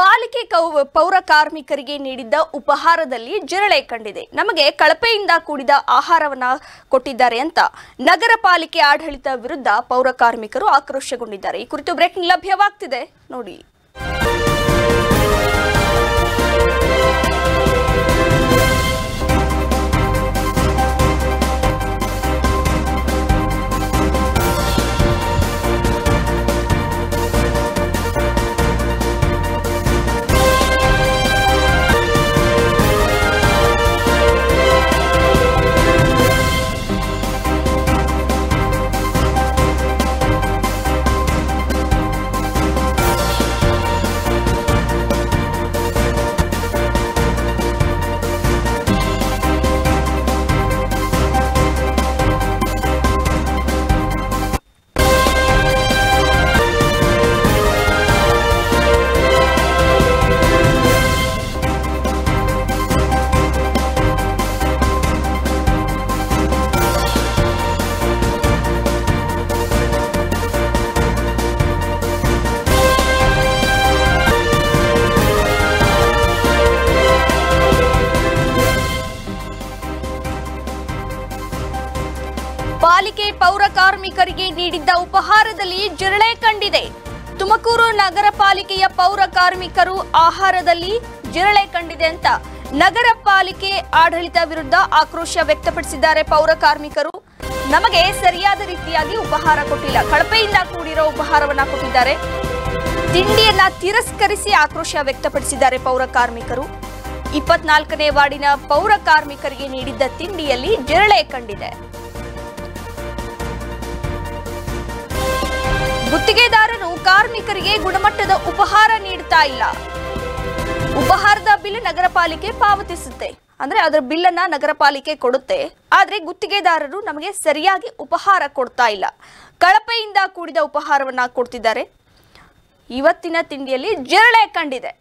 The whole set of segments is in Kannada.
ಪಾಲಿಕೆ ಕೌ- ಪೌರ ಕಾರ್ಮಿಕರಿಗೆ ನೀಡಿದ್ದ ಉಪಹಾರದಲ್ಲಿ ಜಿರಳೆ ಕಂಡಿದೆ ನಮಗೆ ಕಳಪೆಯಿಂದ ಕೂಡಿದ ಆಹಾರವನ್ನ ಕೊಟ್ಟಿದ್ದಾರೆ ಅಂತ ನಗರ ಪಾಲಿಕೆ ಆಡಳಿತ ವಿರುದ್ಧ ಪೌರ ಕಾರ್ಮಿಕರು ಆಕ್ರೋಶಗೊಂಡಿದ್ದಾರೆ ಈ ಕುರಿತು ಬ್ರೇಕಿಂಗ್ ಲಭ್ಯವಾಗ್ತಿದೆ ನೋಡಿ ಪಾಲಿಕೆ ಪೌರ ಕಾರ್ಮಿಕರಿಗೆ ನೀಡಿದ್ದ ಉಪಹಾರದಲ್ಲಿ ಜಿರಳೆ ಕಂಡಿದೆ ತುಮಕೂರು ನಗರ ಪಾಲಿಕೆಯ ಪೌರ ಕಾರ್ಮಿಕರು ಆಹಾರದಲ್ಲಿ ಜಿರಳೆ ಕಂಡಿದೆ ಅಂತ ನಗರ ಪಾಲಿಕೆ ಆಡಳಿತ ವಿರುದ್ಧ ಆಕ್ರೋಶ ವ್ಯಕ್ತಪಡಿಸಿದ್ದಾರೆ ಪೌರ ಕಾರ್ಮಿಕರು ನಮಗೆ ಸರಿಯಾದ ರೀತಿಯಾಗಿ ಉಪಹಾರ ಕೊಟ್ಟಿಲ್ಲ ಕಳಪೆಯಿಂದ ಕೂಡಿರೋ ಉಪಹಾರವನ್ನ ಕೊಟ್ಟಿದ್ದಾರೆ ತಿಂಡಿಯನ್ನ ತಿರಸ್ಕರಿಸಿ ಆಕ್ರೋಶ ವ್ಯಕ್ತಪಡಿಸಿದ್ದಾರೆ ಪೌರ ಕಾರ್ಮಿಕರು ಇಪ್ಪತ್ನಾಲ್ಕನೇ ವಾರ್ಡಿನ ಪೌರ ಕಾರ್ಮಿಕರಿಗೆ ನೀಡಿದ್ದ ತಿಂಡಿಯಲ್ಲಿ ಜಿರಳೆ ಕಂಡಿದೆ ಗುತ್ತಿಗೆದಾರರು ಕಾರ್ಮಿಕರಿಗೆ ಗುಣಮಟ್ಟದ ಉಪಹಾರ ನೀಡ್ತಾ ಇಲ್ಲ ಉಪಹಾರದ ಬಿಲ್ ನಗರ ಪಾಲಿಕೆ ಪಾವತಿಸುತ್ತೆ ಅಂದ್ರೆ ಅದರ ಬಿಲ್ ಅನ್ನ ನಗರ ಪಾಲಿಕೆ ಕೊಡುತ್ತೆ ಆದ್ರೆ ಗುತ್ತಿಗೆದಾರರು ನಮಗೆ ಸರಿಯಾಗಿ ಉಪಹಾರ ಕೊಡ್ತಾ ಇಲ್ಲ ಕಳಪೆಯಿಂದ ಕೂಡಿದ ಉಪಹಾರವನ್ನ ಕೊಡ್ತಿದ್ದಾರೆ ಇವತ್ತಿನ ತಿಂಡಿಯಲ್ಲಿ ಜಿರಳೆ ಕಂಡಿದೆ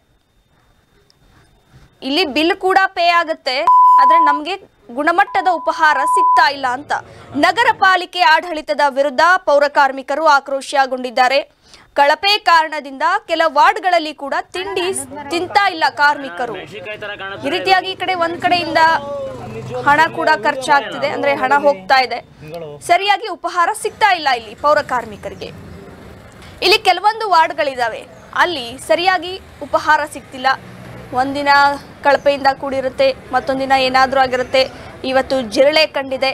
ಇಲ್ಲಿ ಬಿಲ್ ಕೂಡ ಪೇ ಆಗುತ್ತೆ ಆದ್ರೆ ನಮಗೆ ಗುಣಮಟ್ಟದ ಉಪಹಾರ ಸಿಗ್ತಾ ಇಲ್ಲ ಅಂತ ನಗರ ಪಾಲಿಕೆ ಆಡಳಿತದ ವಿರುದ್ಧ ಪೌರ ಕಾರ್ಮಿಕರು ಆಕ್ರೋಶಗೊಂಡಿದ್ದಾರೆ ಕಳಪೆ ಕಾರಣದಿಂದ ಕೆಲ ವಾರ್ಡ್ಗಳಲ್ಲಿ ಕೂಡ ತಿಂಡಿ ತಿಂತಾ ಇಲ್ಲ ಕಾರ್ಮಿಕರು ಈ ರೀತಿಯಾಗಿ ಈ ಕಡೆ ಒಂದ್ ಕಡೆಯಿಂದ ಹಣ ಕೂಡ ಖರ್ಚಾಗ್ತಿದೆ ಅಂದ್ರೆ ಹಣ ಹೋಗ್ತಾ ಇದೆ ಸರಿಯಾಗಿ ಉಪಹಾರ ಸಿಗ್ತಾ ಇಲ್ಲ ಇಲ್ಲಿ ಪೌರ ಕಾರ್ಮಿಕರಿಗೆ ಇಲ್ಲಿ ಕೆಲವೊಂದು ವಾರ್ಡ್ಗಳಿದಾವೆ ಅಲ್ಲಿ ಸರಿಯಾಗಿ ಉಪಹಾರ ಸಿಗ್ತಿಲ್ಲ ಒಂದಿನ ಕಳಪೆಯಿಂದ ಕೂಡಿರುತ್ತೆ ಮತ್ತೊಂದಿನ ಏನಾದರೂ ಆಗಿರುತ್ತೆ ಇವತ್ತು ಜಿರಳೆ ಕಂಡಿದೆ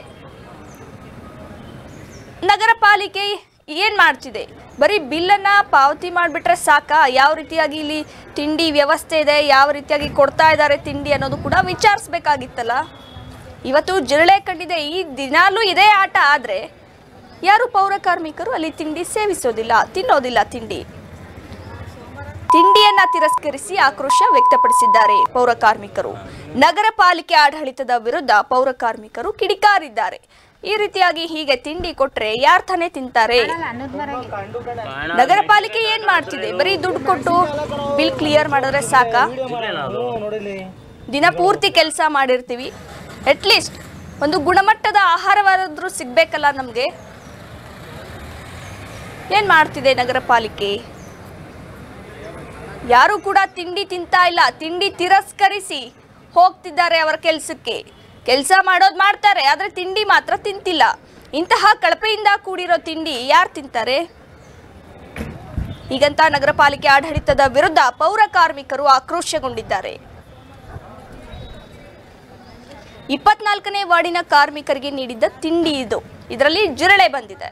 ನಗರ ಪಾಲಿಕೆ ಏನ್ ಮಾಡ್ತಿದೆ ಬರೀ ಬಿಲ್ಲನ್ನ ಪಾವತಿ ಮಾಡಿಬಿಟ್ರೆ ಸಾಕಾ ಯಾವ ರೀತಿಯಾಗಿ ಇಲ್ಲಿ ತಿಂಡಿ ವ್ಯವಸ್ಥೆ ಇದೆ ಯಾವ ರೀತಿಯಾಗಿ ಕೊಡ್ತಾ ಇದ್ದಾರೆ ತಿಂಡಿ ಅನ್ನೋದು ಕೂಡ ವಿಚಾರಿಸ್ಬೇಕಾಗಿತ್ತಲ್ಲ ಇವತ್ತು ಜಿರಳೆ ಕಂಡಿದೆ ಈ ದಿನಾಲೂ ಇದೇ ಆಟ ಆದ್ರೆ ಯಾರು ಪೌರ ಕಾರ್ಮಿಕರು ಅಲ್ಲಿ ತಿಂಡಿ ಸೇವಿಸೋದಿಲ್ಲ ತಿನ್ನೋದಿಲ್ಲ ತಿಂಡಿ ತಿಂಡಿಯನ್ನ ತಿರಸ್ಕರಿಸಿ ಆಕ್ರೋಶ ವ್ಯಕ್ತಪಡಿಸಿದ್ದಾರೆ ಪೌರ ಕಾರ್ಮಿಕರು ನಗರ ಪಾಲಿಕೆ ಆಡಳಿತದ ವಿರುದ್ಧ ಪೌರ ಕಾರ್ಮಿಕರು ಕಿಡಿಕಾರಿದ್ದಾರೆ ಈ ರೀತಿಯಾಗಿ ಹೀಗೆ ತಿಂಡಿ ಕೊಟ್ರೆ ಯಾರ್ ತಾನೇ ತಿಂತಾರೆ ನಗರ ಪಾಲಿಕೆ ಏನ್ ಮಾಡ್ತಿದೆ ಬರೀ ದುಡ್ಡು ಕೊಟ್ಟು ಬಿಲ್ ಕ್ಲಿಯರ್ ಮಾಡಿದ್ರೆ ಸಾಕಾ ದಿನ ಪೂರ್ತಿ ಕೆಲಸ ಮಾಡಿರ್ತೀವಿ ಅಟ್ಲೀಸ್ಟ್ ಒಂದು ಗುಣಮಟ್ಟದ ಆಹಾರವಾದ್ರೂ ಸಿಗ್ಬೇಕಲ್ಲ ನಮ್ಗೆ ಏನ್ ಮಾಡ್ತಿದೆ ನಗರ ಪಾಲಿಕೆ ಯಾರು ಕೂಡ ತಿಂಡಿ ತಿಂತಾ ಇಲ್ಲ ತಿಂಡಿ ತಿರಸ್ಕರಿಸಿ ಹೋಗ್ತಿದ್ದಾರೆ ಅವರ ಕೆಲಸಕ್ಕೆ ಕೆಲಸ ಮಾಡೋದು ಮಾಡ್ತಾರೆ ಆದ್ರೆ ತಿಂಡಿ ಮಾತ್ರ ತಿಂತಿಲ್ಲ ಇಂತಹ ಕಳಪೆಯಿಂದ ಕೂಡಿರೋ ತಿಂಡಿ ಯಾರು ತಿಂತಾರೆ ಹೀಗಂತ ನಗರ ಪಾಲಿಕೆ ಆಡಳಿತದ ವಿರುದ್ಧ ಪೌರ ಕಾರ್ಮಿಕರು ಆಕ್ರೋಶಗೊಂಡಿದ್ದಾರೆ ಇಪ್ಪತ್ನಾಲ್ಕನೇ ವಾರ್ಡಿನ ಕಾರ್ಮಿಕರಿಗೆ ನೀಡಿದ್ದ ತಿಂಡಿ ಇದು ಇದರಲ್ಲಿ ಜಿರಳೆ ಬಂದಿದೆ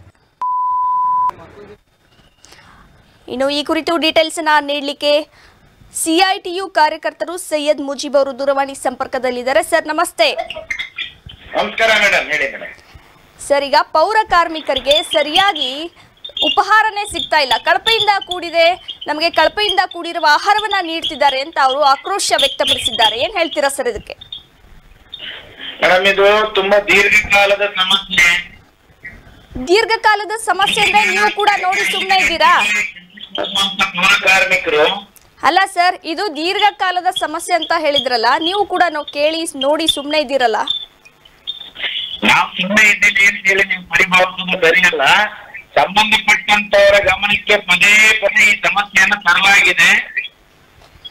ಇನ್ನು ಈ ಕುರಿತು ಡೀಟೇಲ್ಸ್ ಅನ್ನ ನೀಡಲಿಕ್ಕೆ ಸಿಐಟಿಯು ಕಾರ್ಯಕರ್ತರು ಸೈಯದ್ ಮುಜೀಬ್ ಅವರು ದೂರವಾಣಿ ಸಂಪರ್ಕದಲ್ಲಿದ್ದಾರೆ ಸರ್ ನಮಸ್ತೆ ನಮಸ್ಕಾರ ಮೇಡಮ್ ಹೇಳಿ ಮೇಡಮ್ ಸರ್ ಈಗ ಪೌರ ಕಾರ್ಮಿಕರಿಗೆ ಸರಿಯಾಗಿ ಉಪಹಾರನೇ ಸಿಗ್ತಾ ಇಲ್ಲ ಕಳಪೆಯಿಂದ ಕೂಡಿದೆ ನಮಗೆ ಕಳಪೆಯಿಂದ ಕೂಡಿರುವ ಆಹಾರವನ್ನ ನೀಡ್ತಿದ್ದಾರೆ ಅಂತ ಅವರು ಆಕ್ರೋಶ ವ್ಯಕ್ತಪಡಿಸಿದ್ದಾರೆ ಏನ್ ಹೇಳ್ತೀರಾ ಸರ್ ಇದಕ್ಕೆ ಮೇಡಮ್ ಇದು ತುಂಬಾ ದೀರ್ಘಕಾಲದ ಸಮಸ್ಯೆ ದೀರ್ಘಕಾಲದ ಸಮಸ್ಯೆ ಅಂದ್ರೆ ನೀವು ಕೂಡ ನೋಡಿ ಸುಮ್ಮನೆ ಇದ್ದೀರಾ ಪೌರ ಕಾರ್ಮಿಕರು ಅಲ್ಲ ಸರ್ ಇದು ದೀರ್ಘಕಾಲದ ಸಮಸ್ಯೆ ಅಂತ ಹೇಳಿದ್ರಲ್ಲ ನೀವು ಕೂಡ ನಾವು ಕೇಳಿ ನೋಡಿ ಸುಮ್ಮನೆ ಇದ್ದೀರಲ್ಲ ನಾವು ಸುಮ್ಮನೆ ಇದ್ದೀವಿ ಅಂತ ಹೇಳಿ ನೀವು ಪರಿಭಾವಿಸೋದು ಸರಿಯಲ್ಲ ಸಂಬಂಧಪಟ್ಟಂತವರ ಗಮನಕ್ಕೆ ಪದೇ ಪದೇ ಈ ಸಮಸ್ಯೆಯನ್ನು ತರಲಾಗಿದೆ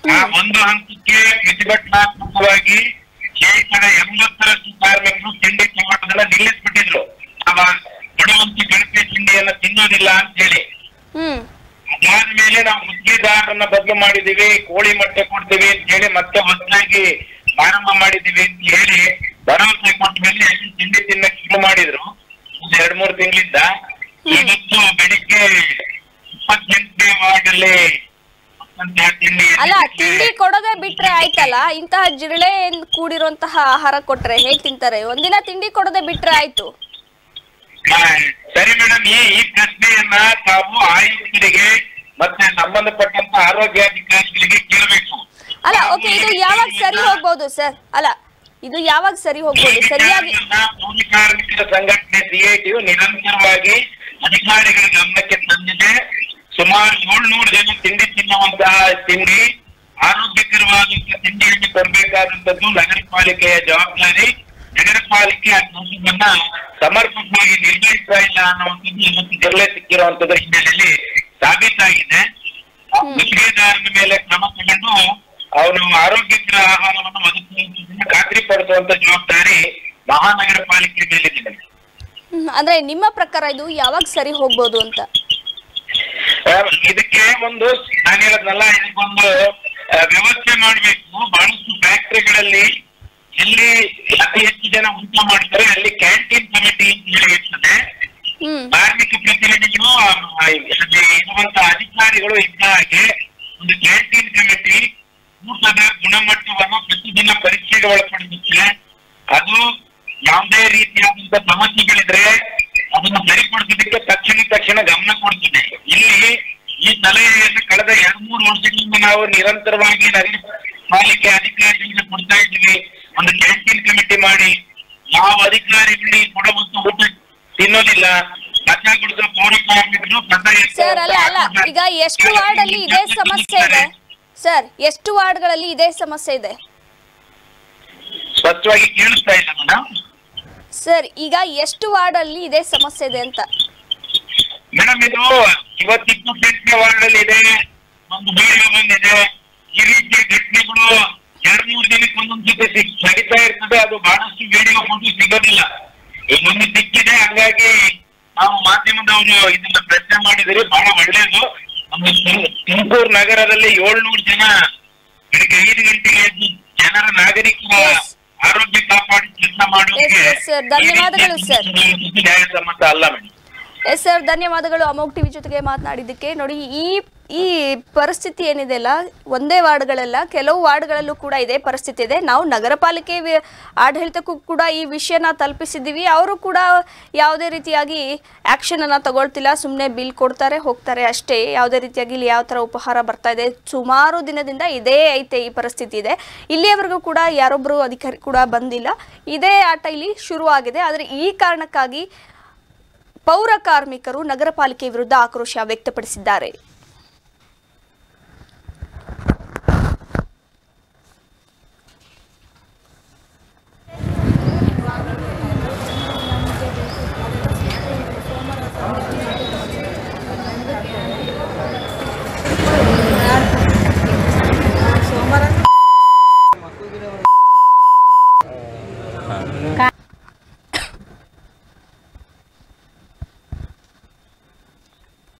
ಆ ಒಂದು ಹಂತಕ್ಕೆ ಪ್ರತಿಭಟನಾತ್ಮಕವಾಗಿ ಶೇಕಡ ಎಂಬತ್ತರಷ್ಟು ಕಾರ್ಮಿಕರು ತಿಂಡಿ ತಿನ್ನೋದನ್ನ ನಿಲ್ಲಿಸ್ಬಿಟ್ಟಿದ್ರು ಅವ ಬಡವಂತಿ ಗಣಪತಿ ತಿಂಡಿಯನ್ನ ತಿನ್ನೋದಿಲ್ಲ ಅಂತ ಹೇಳಿ ಹ್ಮ್ ಅದಾದ್ಮೇಲೆ ನಾವು ಗುತ್ತಿಗೆದಾರರನ್ನ ಬದಲು ಮಾಡಿದೀವಿ ಕೋಳಿ ಮೊಟ್ಟೆ ಕೊಡ್ತೀವಿ ಅಂತ ಹೇಳಿ ಮತ್ತೆ ಹೊಸದಾಗಿ ಪ್ರಾರಂಭ ಮಾಡಿದೀವಿ ಅಂತ ಹೇಳಿ ಭರವಸೆ ಕೊಟ್ಟ ಮೇಲೆ ಅಲ್ಲಿ ತಿಂಡಿ ತಿನ್ನಕ್ ಶುರು ಮಾಡಿದ್ರು ಒಂದು ಎರಡ್ ಮೂರು ತಿಂಗಳಿಂದ ಇವತ್ತು ಬೆಳಿಗ್ಗೆ ಇಪ್ಪತ್ತೆಂಟನೇ ವಾರ್ಡಲ್ಲಿ ಕೊಟ್ಟಂತಹ ತಿಂಡಿ ಅಲ್ಲ ತಿಂಡಿ ಕೊಡೋದೇ ಬಿಟ್ರೆ ಆಯ್ತಲ್ಲ ಇಂತಹ ಜಿರಳೆ ಕೂಡಿರುವಂತಹ ಆಹಾರ ಕೊಟ್ರೆ ಹೇಗ್ ತಿಂತಾರೆ ಒಂದಿನ ತಿಂಡಿ ಕೊಡೋದೇ ಬಿಟ್ರೆ ಆಯ್ತು ಆ, ಸರಿ ಮೇಡಮ್ ಈ ಈ ಪ್ರಶ್ನೆಯನ್ನ ತಾವು ಆಯುಕ್ತರಿಗೆ ಮತ್ತೆ ಸಂಬಂಧಪಟ್ಟಂತ ಆರೋಗ್ಯಾಧಿಕಾರಿಗಳಿಗೆ ಕೇಳಬೇಕು ಅಲ್ಲ ಓಕೆ ಇದು ಯಾವಾಗ ಸರಿ ಹೋಗ್ಬೋದು ಸರ್ ಅಲ್ಲ ಇದು ಯಾವಾಗ ಸರಿ ಹೋಗ್ಬೋದು ಸರಿಯಾಗಿ ಕೂಲಿ ಕಾರ್ಮಿಕರ ಸಂಘಟನೆ ಸಿಐಟಿಯು ನಿರಂತರವಾಗಿ ಅಧಿಕಾರಿಗಳ ಗಮನಕ್ಕೆ ತಂದಿದೆ ಸುಮಾರು ಏಳ್ನೂರು ಜನ ತಿಂಡಿ ತಿನ್ನುವಂತಹ ತಿಂಡಿ ಆರೋಗ್ಯಕರವಾದಂತಹ ತಿಂಡಿಯನ್ನು ಕೊಡಬೇಕಾದಂತದ್ದು ನಗರ ಪಾಲಿಕೆಯ ಜವಾಬ್ದಾರಿ ನಗರ ಪಾಲಿಕೆ ಆ ಕೆಲಸವನ್ನ ಸಮರ್ಪಕವಾಗಿ ನಿರ್ವಹಿಸ್ತಾ ಇಲ್ಲ ಅನ್ನುವಂಥದ್ದು ಇವತ್ತು ಜಿಲ್ಲೆ ಸಿಕ್ಕಿರುವಂತದ್ರ ಹಿನ್ನೆಲೆಯಲ್ಲಿ ಸಾಬೀತಾಗಿದೆ ಗುತ್ತಿಗೆದಾರನ ಮೇಲೆ ಕ್ರಮ ತಗೊಂಡು ಅವನು ಆರೋಗ್ಯಕರ ಆಹಾರವನ್ನು ಒದಗಿಸುವುದನ್ನು ಖಾತ್ರಿ ಪಡಿಸುವಂತ ಜವಾಬ್ದಾರಿ ಮಹಾನಗರ ಪಾಲಿಕೆ ಮೇಲಿದೆ ಹ್ಮ್, ಅಂದ್ರೆ ನಿಮ್ಮ ಪ್ರಕಾರ ಇದು ಯಾವಾಗ ಸರಿ ಹೋಗ್ಬೋದು ಅಂತ ಆ, ಇದಕ್ಕೆ ಒಂದು ನಾನು ಹೇಳದ್ನಲ್ಲ ಇದಕ್ಕೊಂದು ಆ, ವ್ಯವಸ್ಥೆ ಮಾಡಬೇಕು ಬಹಳಷ್ಟು ಫ್ಯಾಕ್ಟರಿಗಳಲ್ಲಿ ಎಲ್ಲಿ ಅತಿ ಹೆಚ್ಚು ಜನ ಊಟ ಮಾಡ್ತಾರೆ ಅಲ್ಲಿ ಕ್ಯಾಂಟೀನ್ ಕಮಿಟಿ ಅಂತ ಹೇಳಿ ಇರ್ತದೆ ಹ್ಮ್ ಕಾರ್ಮಿಕ ಪ್ರತಿನಿಧಿಗಳು ಆ, ಅಲ್ಲಿ ಇರುವಂತ ಅಧಿಕಾರಿಗಳು ಇದ್ದ ಹಾಗೆ ಒಂದು ಕ್ಯಾಂಟೀನ್ ಕಮಿಟಿ ಊಟದ ಗುಣಮಟ್ಟವನ್ನು ಪ್ರತಿದಿನ ಪರೀಕ್ಷೆಗೆ ಒಳಪಡಿಸುತ್ತೆ ಅದು ಯಾವುದೇ ರೀತಿಯಾದಂತ ಸಮಸ್ಯೆಗಳಿದ್ರೆ ಅದನ್ನು ಸರಿಪಡಿಸೋದಕ್ಕೆ ತಕ್ಷಣ ತಕ್ಷಣ ಗಮನ ಕೊಡ್ತದೆ ಇಲ್ಲಿ ಈ ಸಲಹೆಯನ್ನು ಕಳೆದ ಎರಡ್ ಮೂರು ವರ್ಷಗಳಿಂದ ನಾವು ನಿರಂತರವಾಗಿ ನಗರ ಪಾಲಿಕೆ ಅಧಿಕಾರಿಗಳಿಗೆ ಕೊಡ್ತಾ ಇದ್ದೀವಿ ಒಂದು ಕ್ಯಾಂಟೀನ್ ಕಮಿಟಿ ಮಾಡಿ ಯಾವ ಅಧಿಕಾರಿಗಳು ಈ ಕೊಡುವಂತ ಊಟ ತಿನ್ನೋದಿಲ್ಲ ಕಸ ಗುಡಿಸೋ ಪೌರ ಕಾರ್ಮಿಕರು ಕಸ ಎತ್ತುವಂತ ಸರ್ ಅಲ್ಲ ಅಲ್ಲ ಈಗ ಎಷ್ಟು ವಾರ್ಡ್ ಅಲ್ಲಿ ಇದೇ ಸಮಸ್ಯೆ ಇದೆ ಸರ್ ಎಷ್ಟು ವಾರ್ಡ್ಗಳಲ್ಲಿ ಇದೇ ಸಮಸ್ಯೆ ಇದೆ ಸ್ಪಷ್ಟವಾಗಿ ಕೇಳಿಸ್ತಾ ಇಲ್ಲ ಮೇಡಮ್ ಸರ್ ಈಗ ಎಷ್ಟು ವಾರ್ಡ್ ಅಲ್ಲಿ ಇದೇ ಸಮಸ್ಯೆ ಇದೆ ಅಂತ ಮೇಡಮ್ ಇದು ಇವತ್ತು ಇಪ್ಪತ್ತೆಂಟನೇ ವಾರ್ಡಲ್ಲಿ ಇದೆ ಒಂದು ಬೇರೆ ಬಂದಿದೆ ಈ ರೀತಿಯ ಘಟನೆಗಳು ಎರಡ್ ಮೂರು ದಿನಕ್ಕೆ ಒಂದೊಂದ್ ಜೊತೆ ಸಿಗ್- ನಡೀತಾ ಇರ್ತದೆ ಅದು ಬಹಳಷ್ಟು ವಿಡಿಯೋ ಫೋಟೋ ಸಿಗೋದಿಲ್ಲ ಈಗ ಒಂದು ಸಿಕ್ಕಿದೆ ಹಂಗಾಗಿ ನಾವು ಮಾಧ್ಯಮದವರು ಇದನ್ನ ಪ್ರಶ್ನೆ ಮಾಡಿದರೆ ಬಹಳ ಒಳ್ಳೇದು ನಮ್ಮ ತುಮ್- ತುಮಕೂರು ನಗರದಲ್ಲಿ ಏಳ್ನೂರು ಜನ ಬೆಳಿಗ್ಗೆ ಐದು ಗಂಟೆಗೆ ಎದ್ದು ಜನರ ನಾಗರಿಕರ Yes. ಆರೋಗ್ಯ ಕಾಪಾಡಿ ಕೆಲಸ ಮಾಡೋಕೆ Yes, yes, sir. ಧನ್ಯವಾದಗಳು, sir. ನ್ಯಾಯಸಮ್ಮತ ಅಲ್ಲ ಮೇಡಮ್ ಎಸ್ ಸರ್ ಧನ್ಯವಾದಗಳು ಅಮೋಕ್ ಟಿವಿ ಜೊತೆಗೆ ಮಾತನಾಡಿದ್ದಕ್ಕೆ ನೋಡಿ ಈ ಈ ಪರಿಸ್ಥಿತಿ ಏನಿದೆ ಅಲ್ಲ ಒಂದೇ ವಾರ್ಡ್ಗಳೆಲ್ಲ ಕೆಲವು ವಾರ್ಡ್ಗಳಲ್ಲೂ ಕೂಡ ಇದೇ ಪರಿಸ್ಥಿತಿ ಇದೆ ನಾವು ನಗರ ಪಾಲಿಕೆ ವಿ- ಆಡಳಿತಕ್ಕೂ ಕೂಡ ಈ ವಿಷಯನ ತಲುಪಿಸಿದ್ದೀವಿ ಅವರು ಕೂಡ ಯಾವುದೇ ರೀತಿಯಾಗಿ ಆ್ಯಕ್ಷನ್ ಅನ್ನ ತಗೊಳ್ತಿಲ್ಲ ಸುಮ್ಮನೆ ಬಿಲ್ ಕೊಡ್ತಾರೆ ಹೋಗ್ತಾರೆ ಅಷ್ಟೇ ಯಾವುದೇ ರೀತಿಯಾಗಿ ಇಲ್ಲಿ ಯಾವ ಥರ ಉಪಹಾರ ಬರ್ತಾ ಇದೆ ಸುಮಾರು ದಿನದಿಂದ ಇದೇ ಐತೆ ಈ ಪರಿಸ್ಥಿತಿ ಇದೆ ಇಲ್ಲಿಯವರೆಗೂ ಕೂಡ ಯಾರೊಬ್ಬರು ಅಧಿಕಾರಿ ಕೂಡ ಬಂದಿಲ್ಲ ಇದೇ ಆಟ ಇಲ್ಲಿ ಶುರುವಾಗಿದೆ ಆದರೆ ಈ ಕಾರಣಕ್ಕಾಗಿ ಪೌರ ಕಾರ್ಮಿಕರು ನಗರ ಪಾಲಿಕೆ ವಿರುದ್ಧ ಆಕ್ರೋಶ ವ್ಯಕ್ತಪಡಿಸಿದ್ದಾರೆ